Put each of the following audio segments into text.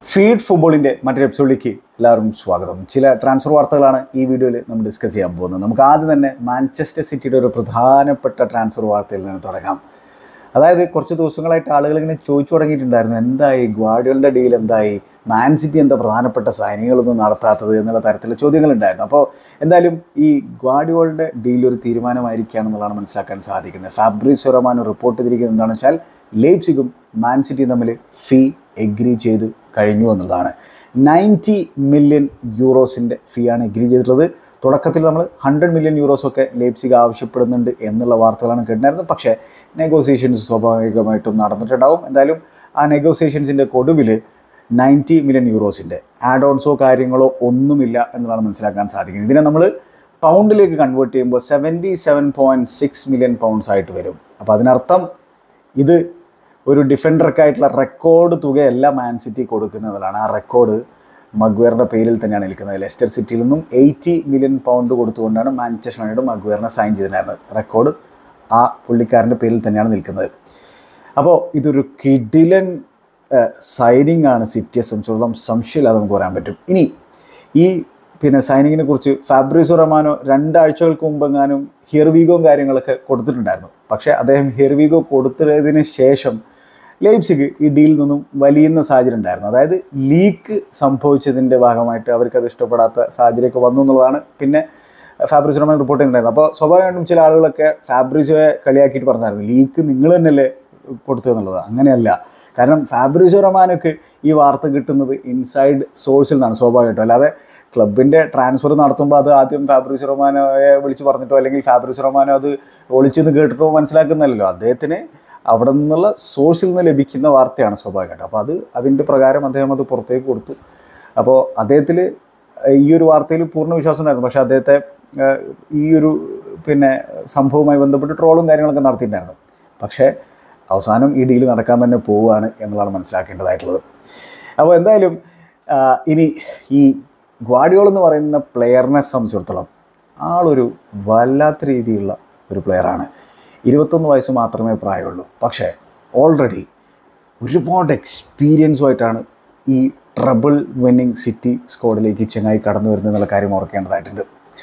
feed ഫുട്ബോളിൻ്റെ മറ്റൊരു എപ്പിസോഡിലേക്ക് എല്ലാവർക്കും സ്വാഗതം ചില ട്രാൻസ്ഫർ വാർത്തകളാണ് ഈ വീഡിയോയിൽ നമ്മൾ ഡിസ്കസ് ചെയ്യാൻ പോകുന്നത് നമുക്ക് ആദ്യം തന്നെ മാഞ്ചസ്റ്റർ സിറ്റിയുടെ ഒരു പ്രധാനപ്പെട്ട ട്രാൻസ്ഫർ വാർത്തയിൽ നിന്ന് തുടങ്ങാം അതായത് കുറച്ച് ദിവസങ്ങളായിട്ട് ആളുകൾ ഇങ്ങനെ ചോദിച്ചു തുടങ്ങിയിട്ടുണ്ടായിരുന്നു എന്തായി ഗ്വാഡിയോളിൻ്റെ ഡീൽ എന്തായി മാൻ സിറ്റി എന്താ പ്രധാനപ്പെട്ട സൈനികളൊന്നും നടത്താത്തത് എന്നുള്ള തരത്തിലുള്ള ചോദ്യങ്ങളുണ്ടായിരുന്നു അപ്പോൾ എന്തായാലും ഈ ഗ്വാഡിയോളുടെ ഡീൽ ഒരു തീരുമാനമായിരിക്കുകയാണെന്നുള്ളതാണ് മനസ്സിലാക്കാൻ സാധിക്കുന്നത് ഫാബ്രിസ് റൊമാനോ റിപ്പോർട്ട് ചെയ്തിരിക്കുന്നത് എന്താണെന്ന് വെച്ചാൽ ലേപ്സിഗും മാൻ സിറ്റിയും തമ്മിൽ ഫീ എഗ്രി ചെയ്ത് കഴിഞ്ഞു എന്നുള്ളതാണ് നയൻറ്റി മില്യൺ യൂറോസിൻ്റെ ഫീ ആണ് എഗ്രി ചെയ്തിട്ടുള്ളത് തുടക്കത്തിൽ നമ്മൾ ഹൺഡ്രഡ് മില്യൺ യൂറോസൊക്കെ ലേപ്സിഗ് ആവശ്യപ്പെടുന്നുണ്ട് എന്നുള്ള വാർത്തകളാണ് കേട്ടിരുന്നത് പക്ഷേ നെഗോസിയേഷൻസ് സ്വാഭാവികമായിട്ടും നടന്നിട്ടുണ്ടാവും എന്തായാലും ആ നെഗോസിയേഷൻസിൻ്റെ കൊടുവിൽ നയൻറ്റി മില്യൺ യൂറോസിൻ്റെ ആഡ് ഓൺസോ കാര്യങ്ങളോ ഒന്നുമില്ല എന്നുള്ളതാണ് മനസ്സിലാക്കാൻ സാധിക്കുന്നത് ഇതിനെ നമ്മൾ പൗണ്ടിലേക്ക് കൺവേർട്ട് ചെയ്യുമ്പോൾ seventy seven point six million pounds ആയിട്ട് വരും അപ്പോൾ അതിനർത്ഥം ഇത് ഒരു ഡിഫൻഡർക്കായിട്ടുള്ള റെക്കോർഡ് തുകയല്ല മാൻ സിറ്റി കൊടുക്കുന്നതാണ് ആ റെക്കോർഡ് മഗ്വേറിൻ്റെ പേരിൽ തന്നെയാണ് നിൽക്കുന്നത് ലെസ്റ്റർ സിറ്റിയിൽ നിന്നും എയ്റ്റി മില്യൺ പൗണ്ട് കൊടുത്തുകൊണ്ടാണ് മാഞ്ചസ്റ്റർ യുണൈറ്റഡ് മഗ്വേറിനെ സൈൻ ചെയ്തിട്ടുണ്ടായിരുന്നത് റെക്കോർഡ് ആ പുള്ളിക്കാരൻ്റെ പേരിൽ തന്നെയാണ് നിൽക്കുന്നത് അപ്പോൾ ഇതൊരു കിഡിലൻ സൈനിങ് ആണ് സിറ്റിയെ സംബന്ധിച്ചിടത്തോളം സംശയമില്ലാതെ നമുക്ക് പറയാൻ പറ്റും ഇനി ഈ പിന്നെ സൈനിങ്ങിനെ കുറിച്ച് ഫാബ്രിസോ റമാനോ രണ്ടാഴ്ചകൾക്ക് മുമ്പെങ്ങാനും ഹിയർവീഗോയും കാര്യങ്ങളൊക്കെ കൊടുത്തിട്ടുണ്ടായിരുന്നു പക്ഷേ അദ്ദേഹം ഹിയർവീഗോ കൊടുത്തതിന് ശേഷം ലേപ്സിക്ക് ഈ ഡീലിൽ നിന്നും വലിയുന്ന സാഹചര്യം ഉണ്ടായിരുന്നു അതായത് ലീക്ക് സംഭവിച്ചതിൻ്റെ ഭാഗമായിട്ട് അവർക്കത് ഇഷ്ടപ്പെടാത്ത സാഹചര്യമൊക്കെ വന്നു എന്നുള്ളതാണ് പിന്നെ ഫാബ്രിസ് റമാൻ റിപ്പോർട്ട് ചെയ്യുന്നുണ്ടായിരുന്നു അപ്പോൾ സ്വാഭാവികമായിട്ടും ചില ആളുകളൊക്കെ ഫാബ്രിസോയെ കളിയാക്കിയിട്ട് പറഞ്ഞായിരുന്നു ലീക്ക് നിങ്ങൾ തന്നെയല്ലേ കൊടുത്തു എന്നുള്ളത് അങ്ങനെയല്ല കാരണം ഫാബ്രിസോ റൊമാനൊക്കെ ഈ വാർത്ത കിട്ടുന്നത് ഇൻസൈഡ് സോഴ്സിൽ നിന്നാണ് സ്വാഭാവികമായിട്ടും അല്ലാതെ ക്ലബിൻ്റെ ട്രാൻസ്ഫർ നടത്തുമ്പോൾ അത് ആദ്യം ഫാബ്രിസ് റൊമാനോയെ വിളിച്ച് പറഞ്ഞിട്ടോ അല്ലെങ്കിൽ ഫാബ്രിസ് റൊമാനോ അത് ഒളിച്ചെന്ന് കേട്ടിട്ടോ മനസ്സിലാക്കുന്നില്ലല്ലോ അദ്ദേഹത്തിന് അവിടെ നിന്നുള്ള സോഴ്സിൽ നിന്ന് ലഭിക്കുന്ന വാർത്തയാണ് സ്വാഭാവികമായിട്ടും അപ്പോൾ അത് അതിൻ്റെ പ്രകാരം അദ്ദേഹം അത് പുറത്തേക്ക് കൊടുത്തു അപ്പോൾ അദ്ദേഹത്തിൽ ഈ ഒരു വാർത്തയിൽ പൂർണ്ണ വിശ്വാസം ഉണ്ടായിരുന്നു പക്ഷേ അദ്ദേഹത്തെ ഏഹ്, ഈ ഒരു പിന്നെ സംഭവവുമായി ബന്ധപ്പെട്ട് ട്രോളും കാര്യങ്ങളൊക്കെ നടത്തിയിട്ടുണ്ടായിരുന്നു പക്ഷേ അവസാനം ഈ ഡീൽ നടക്കാൻ തന്നെ പോവുകയാണ് എന്നുള്ളതാണ് മനസ്സിലാക്കേണ്ടതായിട്ടുള്ളത് അപ്പോൾ എന്തായാലും ആ, ഇനി ഈ ഗ്വാഡിയോൾ എന്ന് പറയുന്ന പ്ലെയറിനെ സംബന്ധിച്ചിടത്തോളം ആളൊരു വല്ലാത്ത രീതിയിലുള്ള ഒരു പ്ലെയറാണ് ഇരുപത്തൊന്ന് വയസ്സ് മാത്രമേ പ്രായമുള്ളൂ പക്ഷേ ഓൾറെഡി ഒരുപാട് എക്സ്പീരിയൻസുമായിട്ടാണ് ഈ ട്രബിൾ വിന്നിങ് സിറ്റി സ്ക്വാഡിലേക്ക് ചെങ്ങായി കടന്നു വരുന്നത് എന്നുള്ള കാര്യം ഓർക്കേണ്ടതായിട്ടുണ്ട്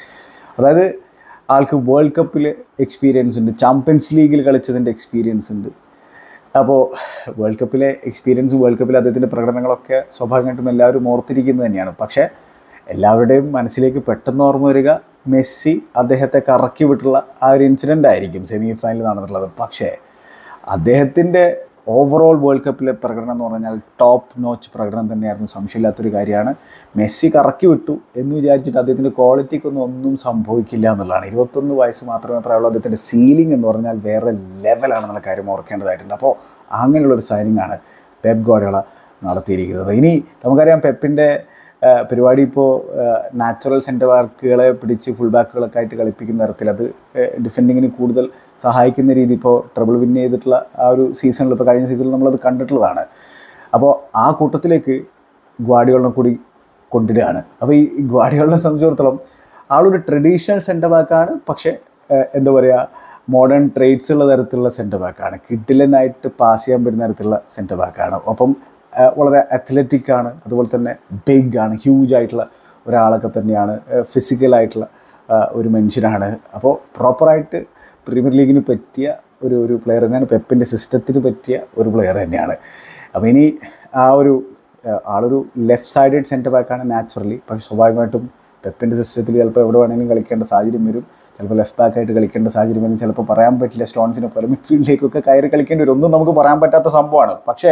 അതായത് ആൾക്ക് വേൾഡ് കപ്പിൽ എക്സ്പീരിയൻസ് ഉണ്ട് ചാമ്പ്യൻസ് ലീഗിൽ കളിച്ചതിൻ്റെ എക്സ്പീരിയൻസ് ഉണ്ട് അപ്പോൾ വേൾഡ് കപ്പിലെ എക്സ്പീരിയൻസ് വേൾഡ് കപ്പിലെ അദ്ദേഹത്തിൻ്റെ പ്രകടനങ്ങളൊക്കെ സ്വാഭാവികമായിട്ടും എല്ലാവരും ഓർത്തിരിക്കുന്നത് തന്നെയാണ് പക്ഷേ എല്ലാവരുടെയും മനസ്സിലേക്ക് പെട്ടെന്ന് ഓർമ്മ വരിക മെസ്സി അദ്ദേഹത്തെ കറക്കി വിട്ടുള്ള ആ ഒരു ഇൻസിഡൻ്റ് ആയിരിക്കും സെമി ഫൈനൽ നടന്നിട്ടുള്ളത് പക്ഷേ അദ്ദേഹത്തിൻ്റെ ഓവറോൾ വേൾഡ് കപ്പിലെ പ്രകടനം എന്ന് പറഞ്ഞാൽ ടോപ്പ് നോച്ച് പ്രകടനം തന്നെയായിരുന്നു സംശയമില്ലാത്തൊരു കാര്യമാണ് മെസ്സി കറക്കി വിട്ടു എന്ന് വിചാരിച്ചിട്ട് അദ്ദേഹത്തിൻ്റെ ക്വാളിറ്റിക്കൊന്നും ഒന്നും സംഭവിക്കില്ല എന്നുള്ളതാണ് ഇരുപത്തൊന്ന് വയസ്സ് മാത്രമേ പ്രായമുള്ളൂ അദ്ദേഹത്തിൻ്റെ സീലിംഗ് എന്ന് പറഞ്ഞാൽ വേറെ ലെവലാണെന്നുള്ള കാര്യം ഓർക്കേണ്ടതായിട്ടുണ്ട് അപ്പോൾ അങ്ങനെയുള്ളൊരു സൈനിങ് ആണ് പെപ്പ് ഗോഡയോള നടത്തിയിരിക്കുന്നത് ഇനി നമുക്കറിയാം പെപ്പിൻ്റെ പരിപാടി ഇപ്പോൾ നാച്ചുറൽ സെൻറ്റർ ബാക്കുകളെ പിടിച്ച് ഫുൾ ബാക്കുകളൊക്കെ ആയിട്ട് കളിപ്പിക്കുന്ന തരത്തിൽ അത് ഡിഫെൻഡിങ്ങിന് കൂടുതൽ സഹായിക്കുന്ന രീതി ഇപ്പോൾ ട്രബിൾ വിൻ ചെയ്തിട്ടുള്ള ആ ഒരു സീസണിൽ ഇപ്പോൾ കഴിഞ്ഞ സീസണിൽ നമ്മളത് കണ്ടിട്ടുള്ളതാണ് അപ്പോൾ ആ കൂട്ടത്തിലേക്ക് ഗ്വാഡിയോളിനെ കൂടി കൊണ്ടിടുകയാണ് അപ്പോൾ ഈ ഗ്വാഡിയോളിനെ സംബന്ധിച്ചിടത്തോളം ആളൊരു ട്രഡീഷണൽ സെൻറ്റർ ബാക്കാണ് പക്ഷേ ഏഹ്, എന്താ പറയുക മോഡേൺ ട്രേഡ്സ് ഉള്ള തരത്തിലുള്ള സെൻറ്റർ ബാക്കാണ് കിഡിലനായിട്ട് പാസ് ചെയ്യാൻ പറ്റുന്ന തരത്തിലുള്ള സെൻറ്റർ ബാക്കാണ് ഒപ്പം ഏഹ്, വളരെ അത്ലറ്റിക് ആണ് അതുപോലെ തന്നെ ബിഗ് ആണ് ഹ്യൂജ് ആയിട്ടുള്ള ഒരാളൊക്കെ തന്നെയാണ് ഫിസിക്കലായിട്ടുള്ള ഒരു മനുഷ്യനാണ് അപ്പോൾ പ്രോപ്പറായിട്ട് പ്രീമിയർ ലീഗിന് പറ്റിയ ഒരു ഒരു പ്ലെയർ തന്നെയാണ് പെപ്പിൻ്റെ സിസ്റ്റത്തിന് പറ്റിയ ഒരു പ്ലെയർ തന്നെയാണ് അപ്പോൾ ഇനി ആ ഒരു ഏഹ്, ആളൊരു ലെഫ്റ്റ് സൈഡഡ് സെൻറ്റർ ബാക്കാണ് നാച്ചുറലി പക്ഷേ സ്വാഭാവികമായിട്ടും പെപ്പിൻ്റെ സിസ്റ്റത്തിൽ ചിലപ്പോൾ എവിടെ വേണമെങ്കിലും കളിക്കേണ്ട സാഹചര്യം വരും ചിലപ്പോൾ ലെഫ്റ്റ് ബാക്കായിട്ട് കളിക്കേണ്ട സാഹചര്യം വരും ചിലപ്പോൾ പറയാൻ പറ്റില്ല സ്റ്റോൺസിനെ പോലെ മിഡ്ഫീൽഡിലേക്കൊക്കെ കയറി കളിക്കേണ്ടി വരും ഒന്നും നമുക്ക് പറയാൻ പറ്റാത്ത സംഭവമാണ് പക്ഷേ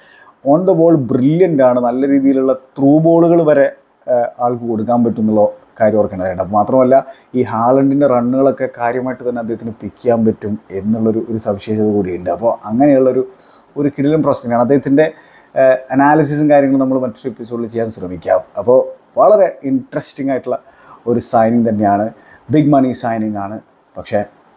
ഓൺ ദ ബോൾ ബ്രില്യൻ്റ് ആണ് നല്ല രീതിയിലുള്ള ത്രൂ ബോളുകൾ വരെ ഏഹ്, ആൾക്ക് കൊടുക്കാൻ പറ്റും എന്നുള്ള കാര്യം ഓർക്കേണ്ടതായിട്ട് അപ്പോൾ മാത്രമല്ല ഈ ഹാലൻഡിൻ്റെ റണ്ണുകളൊക്കെ കാര്യമായിട്ട് തന്നെ അദ്ദേഹത്തിന് പിക്ക് ചെയ്യാൻ പറ്റും എന്നുള്ളൊരു ഒരു സവിശേഷത കൂടിയുണ്ട് അപ്പോൾ അങ്ങനെയുള്ളൊരു ഒരു കിടിലൻ പ്രോസ്പെക്റ്റാണ് അദ്ദേഹത്തിൻ്റെ അനാലിസിസും കാര്യങ്ങളും നമ്മൾ മറ്റൊരു എപ്പിസോഡിൽ ചെയ്യാൻ ശ്രമിക്കാം അപ്പോൾ വളരെ ഇൻട്രസ്റ്റിംഗ് ആയിട്ടുള്ള ഒരു സൈനിങ് തന്നെയാണ് ബിഗ് മണി സൈനിങ് ആണ് പക്ഷേ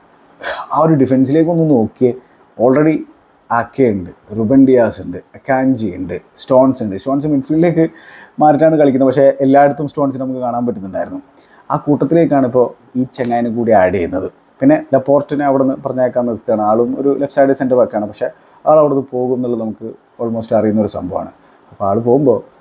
ആ ഒരു ഡിഫൻസിലേക്കൊന്ന് നോക്കിയേ ഓൾറെഡി ആക്കെ ഉണ്ട് റുബൻ ഡിയാസ് ഉണ്ട് അക്കാഞ്ചി ഉണ്ട് സ്റ്റോൺസ് ഉണ്ട് സ്റ്റോൺസ് മിഡ്ഫീൽഡിലേക്ക് മാറിയിട്ടാണ് കളിക്കുന്നത് പക്ഷേ എല്ലായിടത്തും സ്റ്റോൺസ് നമുക്ക് കാണാൻ പറ്റുന്നുണ്ടായിരുന്നു ആ കൂട്ടത്തിലേക്കാണ് ഇപ്പോൾ ഈ ചെങ്ങായിനെ കൂടി ആഡ് ചെയ്യുന്നത് പിന്നെ ലപ്പോർട്ടിനെ അവിടെ നിന്ന് പറഞ്ഞേക്കാൻ നിർത്തുകയാണ് ആളും ഒരു ലെഫ്റ്റ് സൈഡ് സെൻറ്റർ ബാക്കാണ് പക്ഷേ ആൾ അവിടെ നിന്ന് പോകും എന്നുള്ളത് നമുക്ക് ഓൾമോസ്റ്റ് അറിയുന്ന ഒരു സംഭവമാണ് അപ്പോൾ ആൾ പോകുമ്പോൾ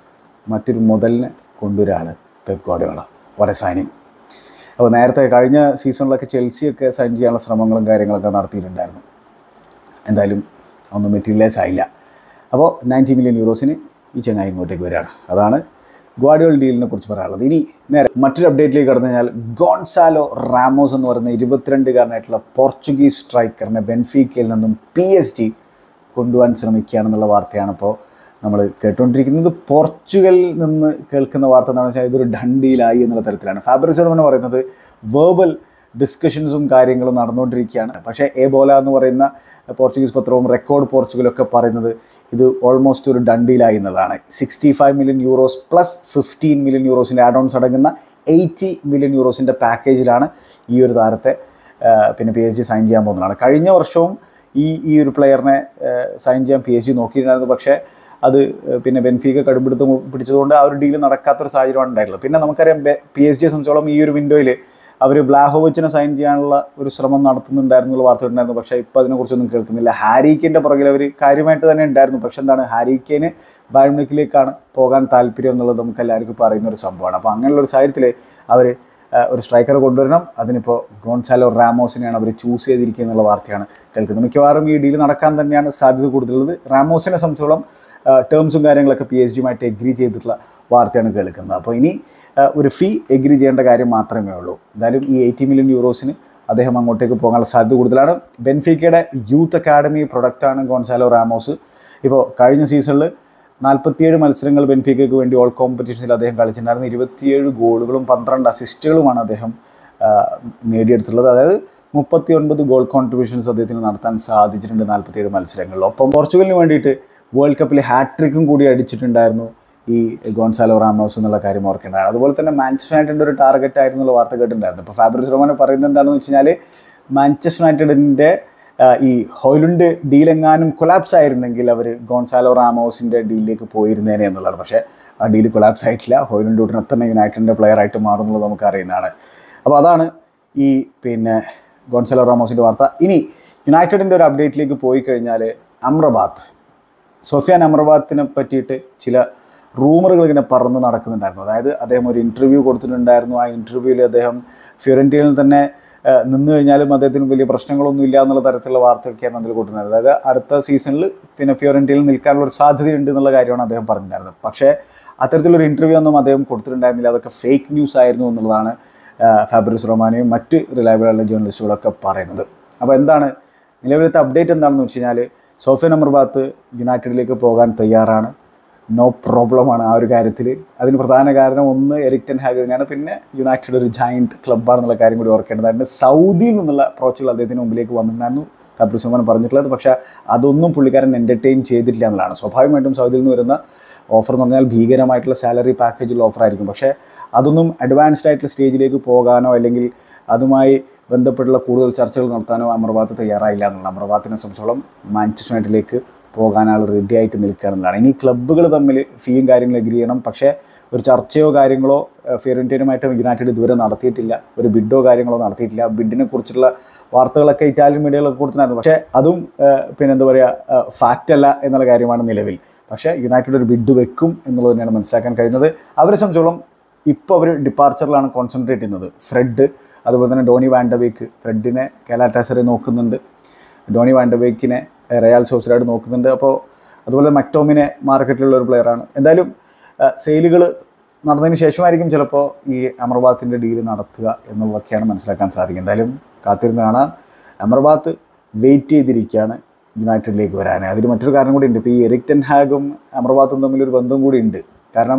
മറ്റൊരു മുതലിനെ കൊണ്ടുവരാണ് പെപ് ഗോഡിയോള വട സൈനിങ് അപ്പോൾ നേരത്തെ കഴിഞ്ഞ സീസണിലൊക്കെ ചെൽസിയൊക്കെ സൈൻ ചെയ്യാനുള്ള ശ്രമങ്ങളും കാര്യങ്ങളൊക്കെ നടത്തിയിട്ടുണ്ടായിരുന്നു എന്തായാലും ഒന്നും മെറ്റീരിയലൈസ് ആയില്ല അപ്പോൾ നയൻറ്റി മില്യൺ യൂറോസിന് ഈ ചങ്ങായി ഇങ്ങോട്ടേക്ക് വരികയാണ് അതാണ് ഗ്വാഡിയോൾ ഡീലിനെ കുറിച്ച് പറയാനുള്ളത് ഇനി നേരെ മറ്റൊരു അപ്ഡേറ്റിലേക്ക് കടന്നു കഴിഞ്ഞാൽ ഗോൺസാലോ റാമോസ് എന്ന് പറയുന്ന ഇരുപത്തിരണ്ടുകാരനായിട്ടുള്ള പോർച്ചുഗീസ് സ്ട്രൈക്കറിനെ ബെൻഫീക്കയിൽ നിന്നും പി എസ് ജി കൊണ്ടുപോകാൻ ശ്രമിക്കുകയാണെന്നുള്ള വാർത്തയാണ് ഇപ്പോൾ നമ്മൾ കേട്ടുകൊണ്ടിരിക്കുന്നത് പോർച്ചുഗലിൽ നിന്ന് കേൾക്കുന്ന വാർത്ത എന്താണെന്ന് വെച്ചാൽ ഇതൊരു ഡണ്ടിയിലായി എന്നുള്ള തരത്തിലാണ് ഫാബ്രിസോൺ എന്ന് പറയുന്നത് വേർബൽ ഡിസ്കഷൻസും കാര്യങ്ങളും നടന്നുകൊണ്ടിരിക്കുകയാണ് പക്ഷേ എ ബോല എന്ന് പറയുന്ന പോർച്ചുഗീസ് പത്രവും റെക്കോർഡ് പോർച്ചുഗലൊക്കെ പറയുന്നത് ഇത് ഓൾമോസ്റ്റ് ഒരു ഡണ്ടിയിലായി എന്നുള്ളതാണ് sixty five million euros plus fifteen million യൂറോസിൻ്റെ ആഡ് ഓൺസ് അടങ്ങുന്ന എയ്റ്റി മില്യൺ യൂറോസിൻ്റെ പാക്കേജിലാണ് ഈ ഒരു താരത്തെ ആ, പിന്നെ പി എസ് ജി സൈൻ ചെയ്യാൻ പോകുന്നതാണ് കഴിഞ്ഞ വർഷവും ഈ ഈ ഒരു പ്ലെയറിനെ സൈൻ ചെയ്യാൻ പി എസ് ജി നോക്കിയിട്ടുണ്ടായിരുന്നു പക്ഷേ അത് ഏഹ്, പിന്നെ ബെൻഫീക്ക കടുംപിടുത്ത് മു- പിടിച്ചതുകൊണ്ട് ആ ഒരു ഡീൽ നടക്കാത്തൊരു സാഹചര്യമാണ് ഉണ്ടായിട്ടുള്ളത് പിന്നെ നമുക്കറിയാം പി എസ് ജിയെ സംബന്ധിച്ചോളം ഈ ഒരു വിൻഡോയിൽ അവർ ബ്ലാഹോവിച്ചിനെ സൈൻ ചെയ്യാനുള്ള ഒരു ശ്രമം നടത്തുന്നുണ്ടായിരുന്നുള്ള വാർത്ത ഉണ്ടായിരുന്നു പക്ഷേ ഇപ്പോൾ അതിനെക്കുറിച്ചൊന്നും കേൾക്കുന്നില്ല ഹാരിക്കിൻ്റെ പുറകിൽ അവർ കാര്യമായിട്ട് തന്നെ ഉണ്ടായിരുന്നു പക്ഷേ എന്താണ് ഹാരിക്കേന് ബാഴ്മിക്കിലേക്കാണ് പോകാൻ താല്പര്യം എന്നുള്ളത് നമുക്ക് എല്ലാവർക്കും പറയുന്ന ഒരു സംഭവമാണ് അപ്പോൾ അങ്ങനെയുള്ള ഒരു സാഹചര്യത്തിൽ അവർ ഒരു സ്ട്രൈക്കറെ കൊണ്ടുവരണം അതിനിപ്പോൾ ഗോൺസാലോ റാമോസിനെയാണ് അവർ ചൂസ് ചെയ്തിരിക്കുക എന്നുള്ള വാർത്തയാണ് കേൾക്കുന്നത് മിക്കവാറും ഈ ഡീൽ നടക്കാൻ തന്നെയാണ് സാധ്യത കൂടുതലുള്ളത് റാമോസിനെ സംബന്ധിച്ചോളം ടേംസും കാര്യങ്ങളൊക്കെ പി എസ് ജിയുമായിട്ട് എഗ്രി ചെയ്തിട്ടുള്ള വാർത്തയാണ് കേൾക്കുന്നത് അപ്പോൾ ഇനി ആ, ഒരു ഫീ എഗ്രി ചെയ്യേണ്ട കാര്യം മാത്രമേ ഉള്ളൂ എന്തായാലും ഈ എയ്റ്റി മില്യൺ യൂറോസിന് അദ്ദേഹം അങ്ങോട്ടേക്ക് പോകാനുള്ള സാധ്യത കൂടുതലാണ് ബെൻഫിക്കയുടെ യൂത്ത് അക്കാഡമി പ്രൊഡക്റ്റാണ് ഗോൺസാലോ റാമോസ് ഇപ്പോൾ കഴിഞ്ഞ സീസണിൽ നാൽപ്പത്തിയേഴ് മത്സരങ്ങൾ ബെൻഫിക്കയ്ക്ക് വേണ്ടി ഓൾ കോമ്പറ്റീഷൻസിൽ അദ്ദേഹം കളിച്ചിട്ടുണ്ടായിരുന്നു ഇരുപത്തിയേഴ് ഗോളുകളും പന്ത്രണ്ട് അസിസ്റ്റുകളുമാണ് അദ്ദേഹം ആ, നേടിയെടുത്തുള്ളത് അതായത് മുപ്പത്തി ഒൻപത് ഗോൾ കോൺട്രിബ്യൂഷൻസ് അദ്ദേഹത്തിന് നടത്താൻ സാധിച്ചിട്ടുണ്ട് നാൽപ്പത്തിയേഴ് മത്സരങ്ങളിൽ ഒപ്പം പോർച്ചുഗലിന് വേണ്ടിയിട്ട് വേൾഡ് കപ്പിൽ ഹാട്രിക്കും കൂടി അടിച്ചിട്ടുണ്ടായിരുന്നു ഈ ഗോൺസാലോ റാമോസ് എന്നുള്ള കാര്യം ഓർക്കേണ്ടതാണ് അതുപോലെ തന്നെ മാഞ്ചസ്റ്റർ യുണൈറ്റഡിൻ്റെ ഒരു ടാർഗറ്റ് ആയിരുന്നു എന്നുള്ള വാർത്ത കേട്ടിട്ടുണ്ടായിരുന്നു ഇപ്പോൾ ഫാബ്രിസ് റോമാനെ പറയുന്നത് എന്താണെന്ന് വെച്ച് കഴിഞ്ഞാൽ മാഞ്ചസ്റ്റർ യുണൈറ്റഡിൻ്റെ ഈ ഹോയിലുണ്ട് ഡീലെങ്ങാനും കൊലാപ്സ് ആയിരുന്നെങ്കിൽ അവർ ഗോൺസാലോ റാമോസിൻ്റെ ഡീലിലേക്ക് പോയിരുന്നേനെ എന്നുള്ളതാണ് പക്ഷേ ആ ഡീൽ കൊലാപ്സ് ആയിട്ടില്ല ഹോയിലുണ്ട് ഉടനെ തന്നെ യുണൈറ്റഡിൻ്റെ പ്ലെയർ ആയിട്ട് മാറുന്നുള്ളത് നമുക്ക് അറിയുന്നതാണ് അപ്പോൾ അതാണ് ഈ പിന്നെ ഗോൺസാലോ റാമോസിൻ്റെ വാർത്ത ഇനി യുണൈറ്റഡിൻ്റെ ഒരു അപ്ഡേറ്റിലേക്ക് പോയി കഴിഞ്ഞാൽ അമ്രബാത്ത് സോഫിയാൻ അമ്രബാത്തിനെ പറ്റിയിട്ട് ചില റൂമറുകൾ ഇങ്ങനെ പറന്ന് നടക്കുന്നുണ്ടായിരുന്നു അതായത് അദ്ദേഹം ഒരു ഇൻ്റർവ്യൂ കൊടുത്തിട്ടുണ്ടായിരുന്നു ആ ഇൻ്റർവ്യൂവിൽ അദ്ദേഹം ഫ്യോറന്റീനയിൽ തന്നെ ആ, നിന്ന് കഴിഞ്ഞാലും അദ്ദേഹത്തിന് വലിയ പ്രശ്നങ്ങളൊന്നും ഇല്ല എന്നുള്ള തരത്തിലുള്ള വാർത്തയൊക്കെയാണ് അതിൽ കൊടുത്തിട്ടുണ്ടായിരുന്നത് അതായത് അടുത്ത സീസണിൽ പിന്നെ ഫ്യോറന്റീനയിൽ നിൽക്കാനുള്ള ഒരു സാധ്യതയുണ്ട് എന്നുള്ള കാര്യമാണ് അദ്ദേഹം പറഞ്ഞിട്ടുണ്ടായിരുന്നത് പക്ഷേ അത്തരത്തിലൊരു ഇൻ്റർവ്യൂ ഒന്നും അദ്ദേഹം കൊടുത്തിട്ടുണ്ടായിരുന്നില്ല അതൊക്കെ ഫേക്ക് ന്യൂസ് ആയിരുന്നു എന്നുള്ളതാണ് ആ, ഫാബ്രിസ് റൊമാനയും മറ്റ് റിലയബിൾ ആയിട്ടുള്ള ജേർണലിസ്റ്റുകളൊക്കെ പറയുന്നത് അപ്പോൾ എന്താണ് നിലവിലത്തെ അപ്ഡേറ്റ് എന്താണെന്ന് വെച്ച് കഴിഞ്ഞാൽ സോഫിയൻ അമർബാത്ത് യുണൈറ്റഡിലേക്ക് പോകാൻ തയ്യാറാണ് നോ പ്രോബ്ലമാണ് ആ ഒരു കാര്യത്തിൽ അതിന് പ്രധാന കാരണം ഒന്ന് എറിക്ടൻ ഹാഗ് തന്നെയാണ് പിന്നെ യുണൈറ്റഡ് ഒരു ജയൻറ്റ് ക്ലബ്ബാണെന്നുള്ള കാര്യം കൂടി ഓർക്കേണ്ടതായിട്ട് സൗദിയിൽ നിന്നുള്ള അപ്രോച്ചുകൾ അദ്ദേഹത്തിന് മുമ്പിലേക്ക് വന്നിട്ടുണ്ടായിരുന്നു ഫാബ്രിസ് റഹ്മാൻ പറഞ്ഞിട്ടുള്ളത് പക്ഷേ അതൊന്നും പുള്ളിക്കാരൻ എൻ്റർടൈൻ ചെയ്തിട്ടില്ല എന്നുള്ളതാണ് സ്വാഭാവികമായിട്ടും സൗദിയിൽ നിന്ന് വരുന്ന ഓഫർ എന്ന് പറഞ്ഞാൽ ഭീകരമായിട്ടുള്ള സാലറി പാക്കേജുള്ള ഓഫർ ആയിരിക്കും പക്ഷേ അതൊന്നും അഡ്വാൻസ്ഡ് ആയിട്ടുള്ള സ്റ്റേജിലേക്ക് പോകാനോ അല്ലെങ്കിൽ അതുമായി ബന്ധപ്പെട്ടുള്ള കൂടുതൽ ചർച്ചകൾ നടത്താനോ അമർബാത്ത് തയ്യാറായില്ല എന്നുള്ള അമർബാത്തിനെ സംബന്ധിച്ചോളം മാഞ്ചസ്റ്റർ യുണൈറ്റഡിലേക്ക് പോകാൻ ആൾ റെഡി ആയിട്ട് നിൽക്കുകയാണെന്നുള്ളതാണ് ഇനി ക്ലബ്ബുകൾ തമ്മിൽ ഫീയും കാര്യങ്ങളും എഗ്രി ചെയ്യണം പക്ഷേ ഒരു ചർച്ചയോ കാര്യങ്ങളോ ഫിയറന്റീനുമായിട്ട് യുണൈറ്റഡ് ഇതുവരെ നടത്തിയിട്ടില്ല ഒരു ബിഡോ കാര്യങ്ങളോ നടത്തിയിട്ടില്ല ബിഡിനെ കുറിച്ചുള്ള വാർത്തകളൊക്കെ ഇറ്റാലിയൻ മീഡിയകളൊക്കെ കൊടുത്തിട്ടുണ്ടായിരുന്നു പക്ഷേ അതും ഏഹ്, പിന്നെ എന്താ പറയുക ഫാക്റ്റ് അല്ല എന്നുള്ള കാര്യമാണ് നിലവിൽ പക്ഷേ യുണൈറ്റഡ് ഒരു ബിഡ് വെക്കും എന്നുള്ളത് തന്നെയാണ് മനസ്സിലാക്കാൻ കഴിയുന്നത് അവരെ സംബന്ധിച്ചോളം ഇപ്പോൾ അവർ ഡിപ്പാർച്ചറിലാണ് കോൺസെൻട്രേറ്റ് ചെയ്യുന്നത് ഫ്രെഡ് അതുപോലെ തന്നെ ഡോണി വാൻഡബേക്ക് ഫ്രെഡിനെ കാലാറ്റാസറെ നോക്കുന്നുണ്ട് ഡോണി വാൻഡബേക്കിനെ റയൽ സോസിലായിട്ട് നോക്കുന്നുണ്ട് അപ്പോൾ അതുപോലെ മക്ടോമിനെ മാർക്കറ്റിലുള്ള ഒരു പ്ലെയറാണ് എന്തായാലും സെയിലുകൾ നടന്നതിന് ശേഷമായിരിക്കും ചിലപ്പോൾ ഈ അമർബാത്തിൻ്റെ ഡീല് നടത്തുക എന്നുള്ളതൊക്കെയാണ് മനസ്സിലാക്കാൻ സാധിക്കുക എന്തായാലും കാത്തിരുന്ന് കാണാം അമർബാത്ത് വെയിറ്റ് ചെയ്തിരിക്കുകയാണ് യുണൈറ്റഡിലേക്ക് വരാൻ അതിന് മറ്റൊരു കാരണം കൂടി ഉണ്ട് ഇപ്പോൾ ഈ എറിക്ടൻ ഹാഗും അമർബാത്തും തമ്മിലൊരു ബന്ധം കൂടി ഉണ്ട് കാരണം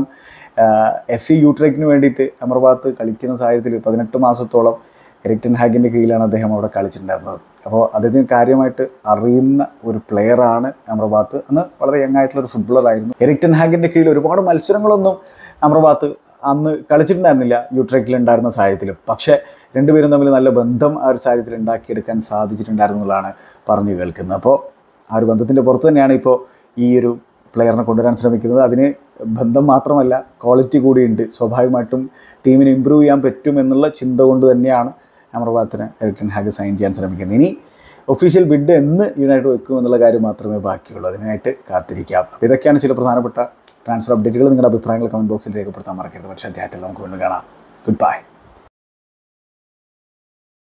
എഫ് സി യൂട്രേക്കിന് വേണ്ടിയിട്ട് അമർബാത്ത് കളിക്കുന്ന സാഹചര്യത്തിൽ പതിനെട്ട് മാസത്തോളം എറിക്ടൻ ഹാഗിൻ്റെ കീഴിലാണ് അദ്ദേഹം അവിടെ കളിച്ചിട്ടുണ്ടായിരുന്നത് അപ്പോൾ അദ്ദേഹത്തിന് കാര്യമായിട്ട് അറിയുന്ന ഒരു പ്ലെയറാണ് അമർബാത്ത് അന്ന് വളരെ യങ് ആയിട്ടുള്ള ഒരു ഫുട്ബോളറായിരുന്നു എറിക്ടൻ ഹാഗിൻ്റെ കീഴിൽ ഒരുപാട് മത്സരങ്ങളൊന്നും അമർബാത്ത് അന്ന് കളിച്ചിട്ടുണ്ടായിരുന്നില്ല യൂട്രേക്കിൽ ഉണ്ടായിരുന്ന സാഹചര്യത്തിൽ പക്ഷേ രണ്ടുപേരും തമ്മിൽ നല്ല ബന്ധം ആ ഒരു സാഹചര്യത്തിൽ ഉണ്ടാക്കിയെടുക്കാൻ സാധിച്ചിട്ടുണ്ടായിരുന്നു എന്നുള്ളതാണ് പറഞ്ഞു കേൾക്കുന്നത് അപ്പോൾ ആ ഒരു ബന്ധത്തിൻ്റെ പുറത്ത് തന്നെയാണ് ഇപ്പോൾ ഈ ഒരു പ്ലെയറിനെ കൊണ്ടുവരാൻ ശ്രമിക്കുന്നത് അതിന് ബന്ധം മാത്രമല്ല ക്വാളിറ്റി കൂടിയുണ്ട് സ്വാഭാവികമായിട്ടും ടീമിനെ ഇമ്പ്രൂവ് ചെയ്യാൻ പറ്റും എന്നുള്ള ചിന്ത കൊണ്ട് തന്നെയാണ് അമർബാത്തിനെ എറിക്ടൻ ഹാഗ് സൈൻ ചെയ്യാൻ ശ്രമിക്കുന്നത് ഇനി ഒഫീഷ്യൽ ബിഡ് എന്ന് യുണൈറ്റഡ് വെക്കും എന്നുള്ള കാര്യം മാത്രമേ ബാക്കിയുള്ളൂ അതിനായിട്ട് കാത്തിരിക്കാം അപ്പോൾ ഇതൊക്കെയാണ് ചില പ്രധാനപ്പെട്ട ട്രാൻസ്ഫർ അപ്ഡേറ്റുകൾ നിങ്ങളുടെ അഭിപ്രായങ്ങൾ കമൻറ്റ് ബോക്സിൽ രേഖപ്പെടുത്താൻ മറക്കരുത് പക്ഷേ അദ്ദേഹത്തിൽ നമുക്ക് വീണ്ടും കാണാം ഗുഡ് ബൈ